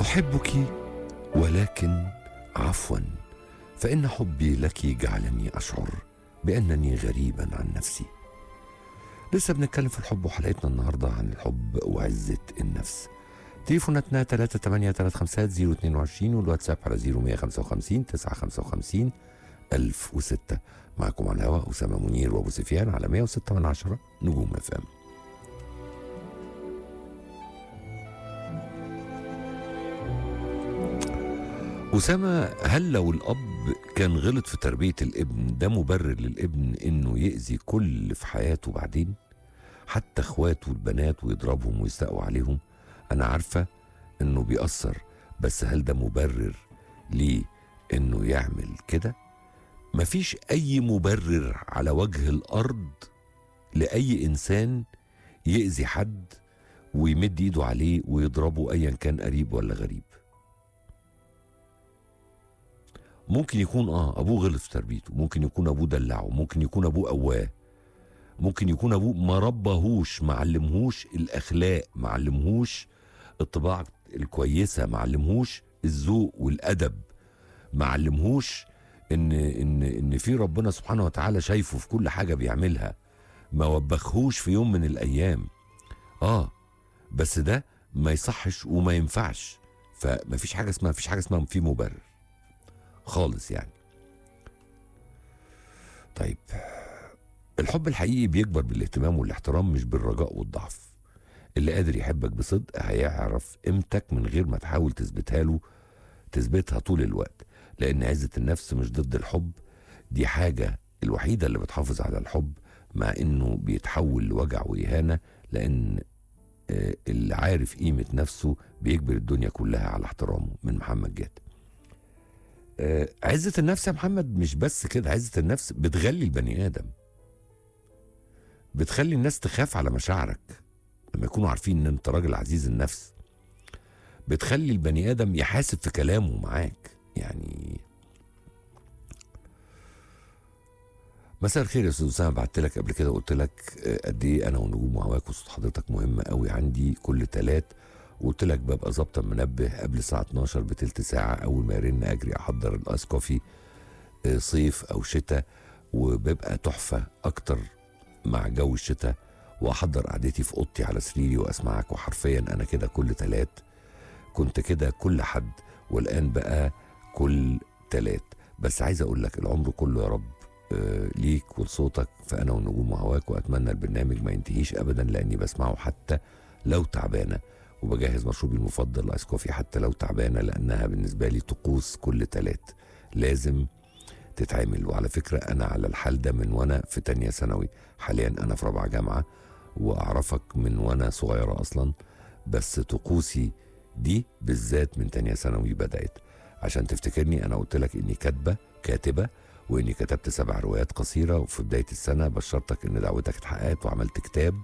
احبك ولكن عفوا فان حبي لك جعلني اشعر بانني غريبا عن نفسي لسه بنتكلم في الحب وحلقتنا النهارده عن الحب وعزه النفس تليفوناتنا 3835022 والواتساب على 0155 955 1006 معكم على الهواء أسامة منير وأبو سفيان على 106 من عشرة نجوم اف ام أسامة هل لو الأب كان غلط في تربية الابن ده مبرر للابن إنه يأذي كل اللي في حياته بعدين حتى إخواته البنات ويضربهم ويستقوا عليهم أنا عارفة إنه بيأثر بس هل ده مبرر ليه إنه يعمل كده مفيش أي مبرر على وجه الأرض لأي إنسان يأذي حد ويمد إيده عليه ويضربه أيا كان قريب ولا غريب ممكن يكون اه ابوه غلط في تربيته ممكن يكون ابوه دلعه ممكن يكون ابوه قواه ممكن يكون ابوه ما ربهوش ما علمهوش الاخلاق ما علمهوش الطباع الكويسه ما علمهوش الذوق والادب ما علمهوش ان ان ان في ربنا سبحانه وتعالى شايفه في كل حاجه بيعملها ما وبخهوش في يوم من الايام اه بس ده ما يصحش وما ينفعش فما فيش حاجه اسمها فيش حاجه اسمها في مبرر خالص يعني طيب الحب الحقيقي بيكبر بالاهتمام والاحترام مش بالرجاء والضعف اللي قادر يحبك بصدق هيعرف قيمتك من غير ما تحاول تثبتها له تثبتها طول الوقت لان عزة النفس مش ضد الحب دي حاجة الوحيدة اللي بتحافظ على الحب مع انه بيتحول لوجع واهانة لان آه، اللي عارف قيمة نفسه بيجبر الدنيا كلها على احترامه من محمد جاد آه، عزة النفس يا محمد مش بس كده عزة النفس بتغلي البني آدم بتخلي الناس تخاف على مشاعرك لما يكونوا عارفين ان انت راجل عزيز النفس بتخلي البني آدم يحاسب في كلامه معاك يعني مساء الخير يا استاذ اسامه بعت لك قبل كده قلت لك آه، قد ايه انا ونجوم هواك وصوت حضرتك مهمه قوي عندي كل تلات وقلت لك ببقى ظابطه المنبه قبل الساعه 12 بتلت ساعه اول ما يرن اجري احضر الايس كوفي آه، صيف او شتاء وببقى تحفه اكتر مع جو الشتاء واحضر قعدتي في اوضتي على سريري واسمعك وحرفيا انا كده كل تلات كنت كده كل حد والان بقى كل تلات بس عايز اقول لك العمر كله يا رب آه، ليك ولصوتك فانا ونجوم هواك واتمنى البرنامج ما ينتهيش ابدا لاني بسمعه حتى لو تعبانه وبجهز مشروبي المفضل ايس كوفي حتى لو تعبانه لانها بالنسبه لي طقوس كل تلات لازم تتعمل وعلى فكره انا على الحال ده من وانا في تانية ثانوي حاليا انا في رابعه جامعه واعرفك من وانا صغيره اصلا بس طقوسي دي بالذات من تانية ثانوي بدات عشان تفتكرني انا قلت لك اني كاتبه كاتبه واني كتبت سبع روايات قصيره وفي بدايه السنه بشرتك ان دعوتك اتحققت وعملت كتاب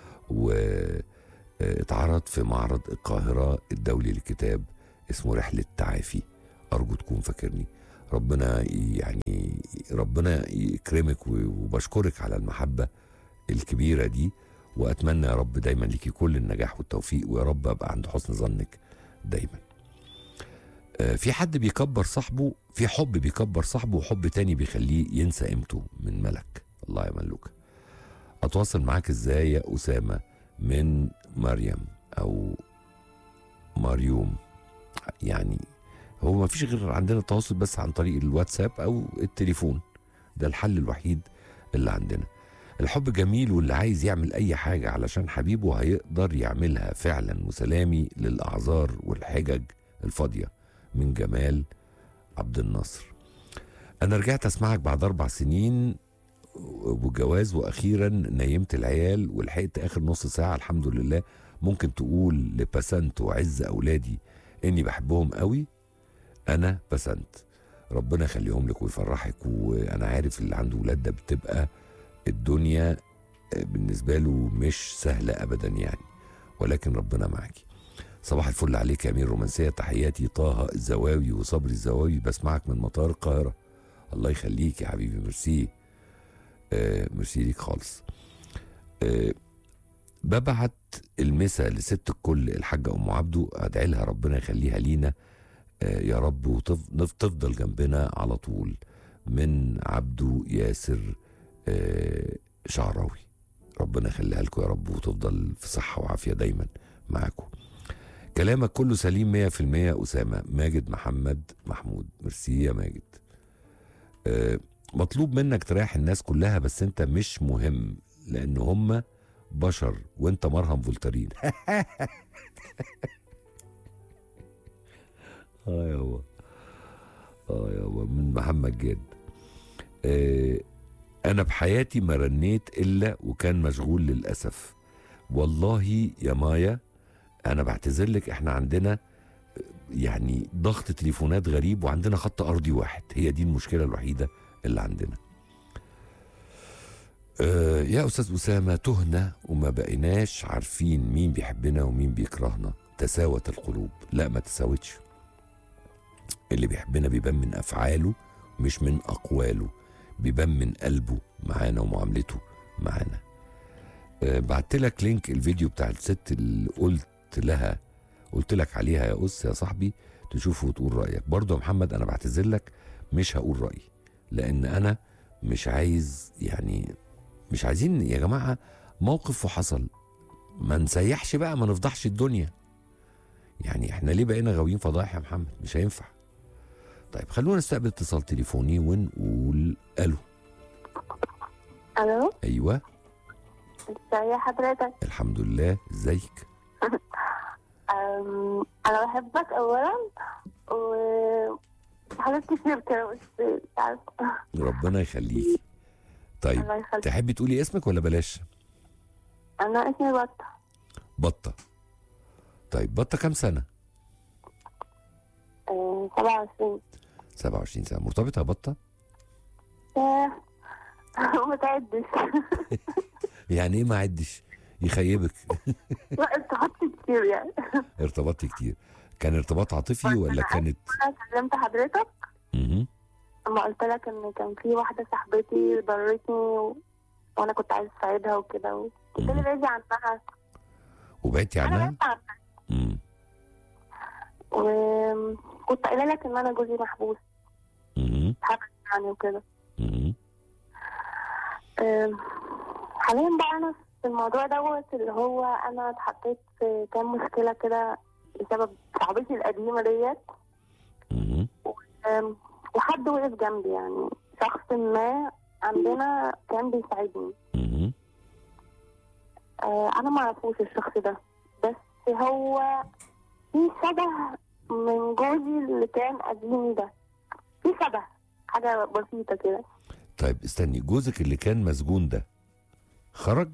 واتعرض في معرض القاهره الدولي للكتاب اسمه رحله تعافي ارجو تكون فاكرني ربنا يعني ربنا يكرمك وبشكرك على المحبه الكبيره دي واتمنى يا رب دايما ليكي كل النجاح والتوفيق ويا رب ابقى عند حسن ظنك دايما آه، في حد بيكبر صاحبه في حب بيكبر صاحبه وحب تاني بيخليه ينسى قيمته من ملك الله يا ملوك اتواصل معاك ازاي يا اسامه من مريم او مريوم يعني هو ما فيش غير عندنا التواصل بس عن طريق الواتساب او التليفون ده الحل الوحيد اللي عندنا الحب جميل واللي عايز يعمل اي حاجه علشان حبيبه هيقدر يعملها فعلا وسلامي للاعذار والحجج الفاضيه من جمال عبد الناصر انا رجعت اسمعك بعد اربع سنين وجواز واخيرا نيمت العيال ولحقت اخر نص ساعه الحمد لله ممكن تقول لبسنت وعز اولادي اني بحبهم قوي انا بسنت ربنا يخليهم لك ويفرحك وانا عارف اللي عنده ولاد ده بتبقى الدنيا بالنسبه له مش سهله ابدا يعني ولكن ربنا معاكي صباح الفل عليك يا امير رومانسيه تحياتي طه الزواوي وصبري الزواوي بسمعك من مطار القاهره الله يخليك يا حبيبي ميرسي آه ميرسي ليك خالص آه ببعت المسا لست الكل الحاجة أم عبده أدعي لها ربنا يخليها لينا آه، يا رب وتفضل جنبنا على طول من عبده ياسر آه، شعراوي ربنا يخليها لكم يا رب وتفضل في صحة وعافية دايما معاكم كلامك كله سليم مية في المية أسامة ماجد محمد محمود ميرسي يا ماجد آه، مطلوب منك تريح الناس كلها بس انت مش مهم لان هم بشر وانت مرهم فولترين اه يابا اه يابا من محمد جاد آه انا بحياتي ما رنيت الا وكان مشغول للاسف والله يا مايا انا بعتذر لك احنا عندنا يعني ضغط تليفونات غريب وعندنا خط ارضي واحد هي دي المشكله الوحيده اللي عندنا آه يا استاذ اسامه تهنا وما بقيناش عارفين مين بيحبنا ومين بيكرهنا تساوت القلوب لا ما تساوتش اللي بيحبنا بيبان من افعاله مش من اقواله بيبان من قلبه معانا ومعاملته معانا أه بعت لك لينك الفيديو بتاع الست اللي قلت لها قلت لك عليها يا أس يا صاحبي تشوفه وتقول رأيك برضه يا محمد أنا بعتذر لك مش هقول رأيي لأن أنا مش عايز يعني مش عايزين يا جماعة موقف وحصل ما نسيحش بقى ما نفضحش الدنيا يعني احنا ليه بقينا غاويين فضايح يا محمد مش هينفع طيب خلونا نستقبل اتصال تليفوني ونقول الو الو ايوه ازي حضرتك الحمد لله ازيك أم، انا بحبك اولا و حاجات كتير كده بس مش عارفه ربنا يخليكي طيب الله يخليك تحبي تقولي اسمك ولا بلاش انا اسمي بطة بطه طيب بطه كام سنه أه، 27 27 سنه مرتبطه يا بطه ياه، ما تعدش يعني ايه ما عدش يخيبك لا ارتبطت كتير يعني ارتبطتي كتير كان ارتباط عاطفي ولا كانت انا كلمت حضرتك مهم. لما قلت لك ان كان في واحده صاحبتي ضرتني و... وانا كنت عايز اساعدها وكده و... قلت لي مهم. بعيدي عنها وبعدتي انا عنها بعدت عنها مم. وكنت قايله لك ان انا جوزي محبوس مهم. حبس يعني وكده مهم. أم، حاليا بقى انا في الموضوع دوت اللي هو انا اتحطيت في كام مشكله كده بسبب صاحبتي القديمه ديت مهم. أم، وحد وقف جنبي يعني شخص ما عندنا كان بيساعدني مهم. أه، انا ما اعرفوش الشخص ده بس هو في شبه من جوزي اللي كان قديمي ده في شبه حاجه بسيطه كده طيب استني جوزك اللي كان مسجون ده خرج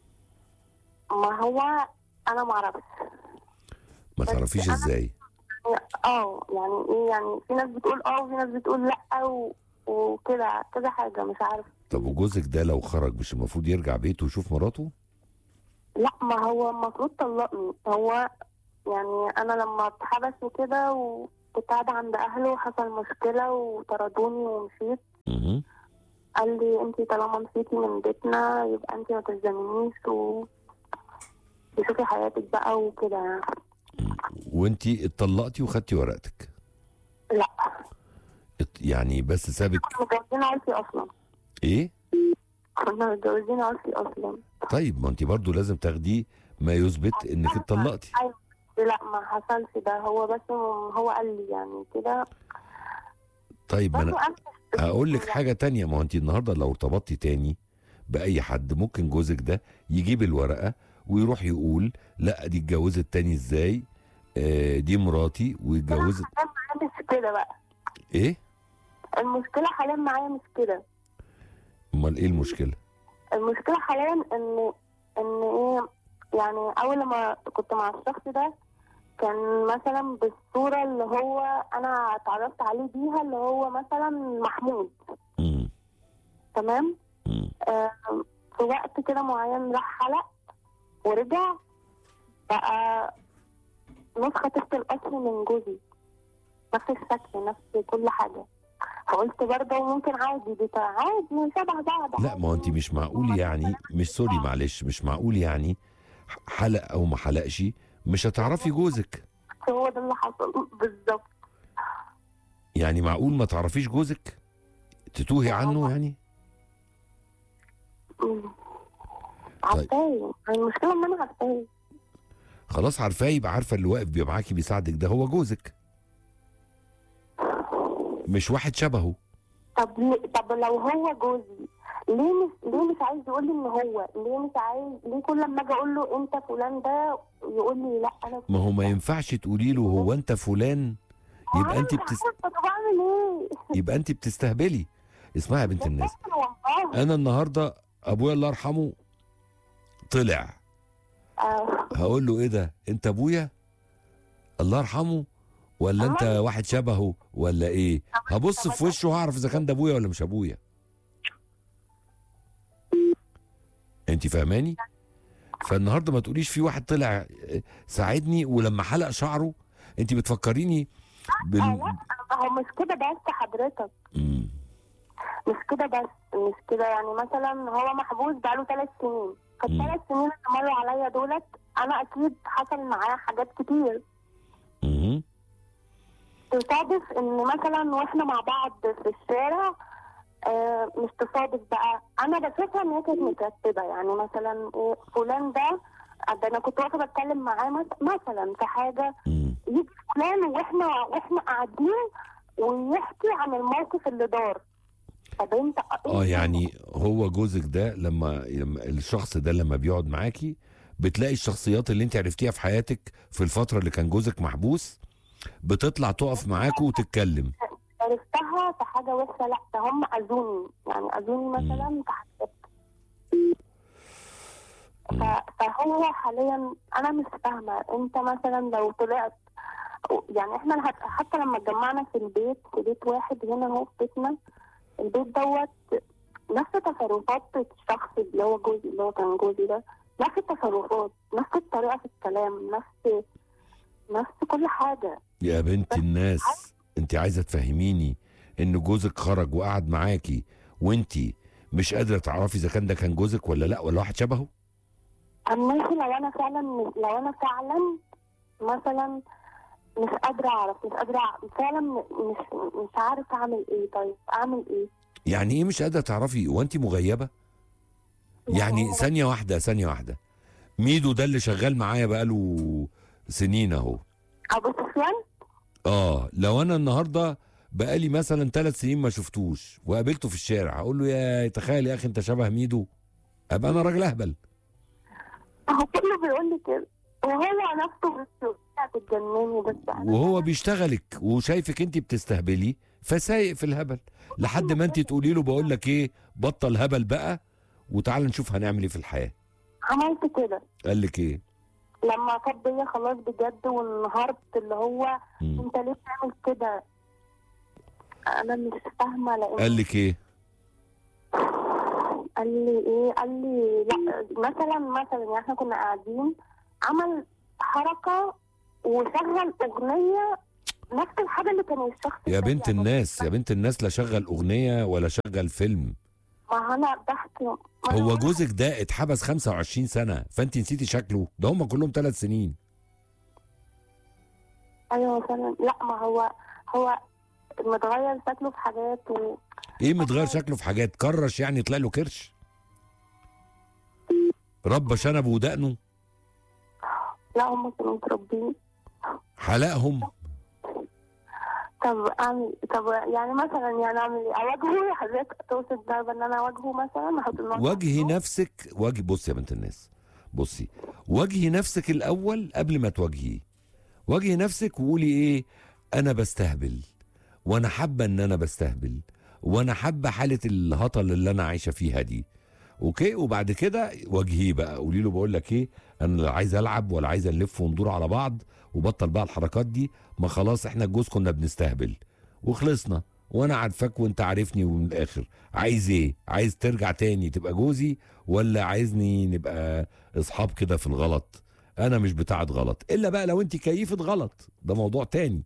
ما هو انا ما اعرفش ما بس تعرفيش أنا- ازاي اه يعني ايه يعني في ناس بتقول اه وفي ناس بتقول لا و... وكده كذا حاجه مش عارف طب وجوزك ده لو خرج مش المفروض يرجع بيته ويشوف مراته لا ما هو المفروض طلقني هو يعني انا لما اتحبس وكده وكنت قاعده عند اهله وحصل مشكله وطردوني ومشيت مهم. قال لي انت طالما مشيتي من بيتنا يبقى انت ما تلزمنيش و تشوفي حياتك بقى وكده يعني وانتي اتطلقتي وخدتي ورقتك لا ات- يعني بس سابك كنا متجوزين عرفي اصلا ايه كنا متجوزين عرفي اصلا طيب ما انت برضو لازم تاخدي ما يثبت انك اتطلقتي ايوه لا ما حصلش ده هو بس هو قال لي يعني كده طيب ما برضه انا انا هقول لك حاجه تانية ما هو انت النهارده لو ارتبطتي تاني باي حد ممكن جوزك ده يجيب الورقه ويروح يقول لا دي اتجوزت تاني ازاي آه دي مراتي واتجوزت حاليا معايا مش كده بقى ايه المشكله حاليا معايا مش كده امال ايه المشكله المشكله حاليا ان ان ايه يعني اول ما كنت مع الشخص ده كان مثلا بالصوره اللي هو انا اتعرفت عليه بيها اللي هو مثلا محمود امم تمام امم آه، في وقت كده معين راح حلق ورجع بقى نسخة طبق الأصل من جوزي نفس الشكل نفس كل حاجة فقلت برضه ممكن عادي دي تبقى عادي شبه بعض لا ما هو انت مش معقول يعني مش سوري معلش مش معقول يعني حلق او ما حلقش مش هتعرفي جوزك هو ده اللي حصل بالظبط يعني معقول ما تعرفيش جوزك تتوهي عنه يعني مم. عارفاه المشكله ان انا عارفاه خلاص عارفاه يبقى عارفه اللي واقف بيبقى معاكي بيساعدك ده هو جوزك مش واحد شبهه طب ليه- طب لو هو جوزي ليه مش ليه مش عايز يقول لي ان هو ليه مش عايز ليه كل لما اجي اقول له انت فلان ده يقول لي لا انا ما هو ما فلان. ينفعش تقولي له هو انت فلان يبقى أنا انت مش بتس... عارفة طب اعمل ايه يبقى انت بتستهبلي اسمعي يا بنت الناس بجد والله انا النهارده ابويا الله يرحمه طلع آه، هقول له ايه ده انت ابويا الله يرحمه ولا انت آه. واحد شبهه ولا ايه هبص في وشه هعرف اذا كان ده ابويا ولا مش ابويا انت فاهماني فالنهارده ما تقوليش في واحد طلع اه، ساعدني ولما حلق شعره انت بتفكريني بال آه، لا هو مش كده بس حضرتك مم. مش كده بس مش كده يعني مثلا هو محبوس بقاله ثلاث سنين مم. فالثلاث سنين اللي مروا عليا دولت انا اكيد حصل معايا حاجات كتير مم. تصادف ان مثلا واحنا مع بعض في الشارع آه مش تصادف بقى انا بشوفها ان هي كانت مترتبه يعني مثلا إيه، فلان ده ده انا كنت واقفه بتكلم معاه مس- مثلا في حاجه مم. يجي فلان واحنا واحنا قاعدين ويحكي عن الموقف اللي دار طب انت اه يعني هو جوزك ده لما لما الشخص ده لما بيقعد معاكي بتلاقي الشخصيات اللي انت عرفتيها في حياتك في الفتره اللي كان جوزك محبوس بتطلع تقف معاكوا وتتكلم عرفتها في حاجه وحشه لا ده هم اذوني يعني اذوني مثلا في حاجات ف- فهو حاليا انا مش فاهمه انت مثلا لو طلعت يعني احنا هت- حتى لما اتجمعنا في البيت في بيت واحد هنا اهو في بيتنا البيت دوت نفس تصرفات الشخص اللي هو جوزي اللي هو كان جوزي ده نفس التصرفات نفس الطريقه في الكلام نفس نفس كل حاجه يا بنت الناس انت عايزه تفهميني ان جوزك خرج وقعد معاكي وانت مش قادره تعرفي اذا كان ده كان جوزك ولا لا ولا واحد شبهه ماشي لو انا فعلا لو انا فعلا مثلا مش قادره اعرف مش قادره أع- فعلا مش مش عارفه اعمل ايه طيب اعمل ايه يعني ايه مش قادره تعرفي وانت مغيبه يعني ثانيه واحده ثانيه واحده ميدو ده اللي شغال معايا بقاله سنين اهو ابو سفيان اه لو انا النهارده بقالي مثلا ثلاث سنين ما شفتوش وقابلته في الشارع اقول له يا تخيل يا اخي انت شبه ميدو ابقى انا راجل اهبل هو كله بيقول لي كده وهو نفسه بس بتجنني بس انا وهو بيشتغلك وشايفك انت بتستهبلي فسايق في الهبل لحد ما انت تقولي له بقول لك ايه بطل هبل بقى وتعال نشوف هنعمل ايه في الحياه عملت كده قال لك ايه لما كانت بيا خلاص بجد وانهارت اللي هو مم. انت ليه بتعمل كده انا مش فاهمه لان قال لك ايه قال لي ايه قال لي لا مثلا مثلا يعني احنا كنا قاعدين عمل حركه وشغل اغنيه نفس الحاجه اللي كان الشخص يا التاني بنت يعملها. الناس يا بنت الناس لا شغل اغنيه ولا شغل فيلم ما انا بحكي ما أنا هو بقول- جوزك ده اتحبس 25 سنه فانت نسيتي شكله ده هم كلهم ثلاث سنين ايوه فعلا لا ما هو هو متغير شكله في حاجات و... ايه متغير شكله في حاجات كرش يعني طلع له كرش ربى شنبه ودقنه لا هم كانوا متربيين حلقهم طب اعمل طب يعني مثلا يعني اعمل ايه؟ اواجهه حضرتك تقصد ده ان انا اواجهه مثلا احط النقطة واجهي عنده؟ نفسك واجهي بصي يا بنت الناس بصي واجهي نفسك الاول قبل ما تواجهيه واجهي نفسك وقولي ايه انا بستهبل وانا حابه ان انا بستهبل وانا حابه حاله الهطل اللي انا عايشه فيها دي اوكي وبعد كده واجهيه بقى قولي له بقول لك ايه انا لا عايز العب ولا عايز نلف وندور على بعض وبطل بقى الحركات دي ما خلاص احنا الجوز كنا بنستهبل وخلصنا وانا عارفاك وانت عارفني ومن الاخر عايز ايه عايز ترجع تاني تبقى جوزي ولا عايزني نبقى اصحاب كده في الغلط انا مش بتاعت غلط الا بقى لو انت كيفة غلط ده موضوع تاني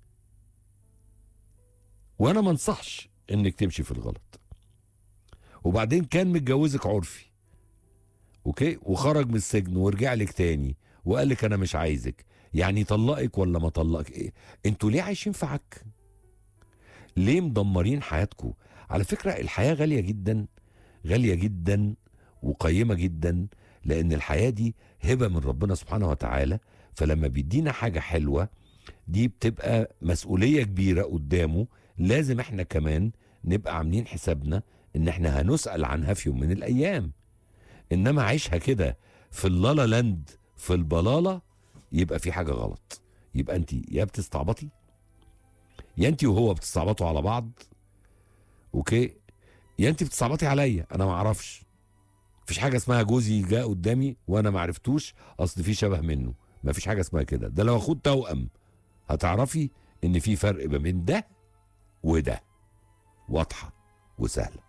وانا ما انصحش انك تمشي في الغلط وبعدين كان متجوزك عرفي اوكي وخرج من السجن ورجع لك تاني وقال لك انا مش عايزك يعني طلقك ولا ما طلقك ايه انتوا ليه عايشين في عك ليه مدمرين حياتكم على فكره الحياه غاليه جدا غاليه جدا وقيمه جدا لان الحياه دي هبه من ربنا سبحانه وتعالى فلما بيدينا حاجه حلوه دي بتبقى مسؤوليه كبيره قدامه لازم احنا كمان نبقى عاملين حسابنا ان احنا هنسال عنها في يوم من الايام انما عيشها كده في اللالا لاند في البلاله يبقى في حاجه غلط يبقى انت يا بتستعبطي يا انت وهو بتستعبطوا على بعض اوكي يا انت بتستعبطي عليا انا ما اعرفش مفيش حاجه اسمها جوزي جاء قدامي وانا ما عرفتوش اصل في شبه منه مفيش حاجه اسمها كده ده لو اخد توأم هتعرفي ان في فرق ما بين ده وده واضحه وسهله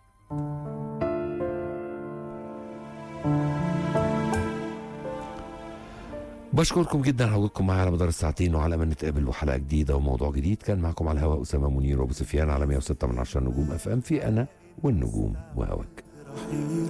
بشكركم جدا على وجودكم معايا على مدار الساعتين وعلى ما نتقابل وحلقه جديده وموضوع جديد كان معكم على الهواء اسامه منير وابو سفيان على 106 من 10 نجوم اف ام في انا والنجوم وهواك رحيل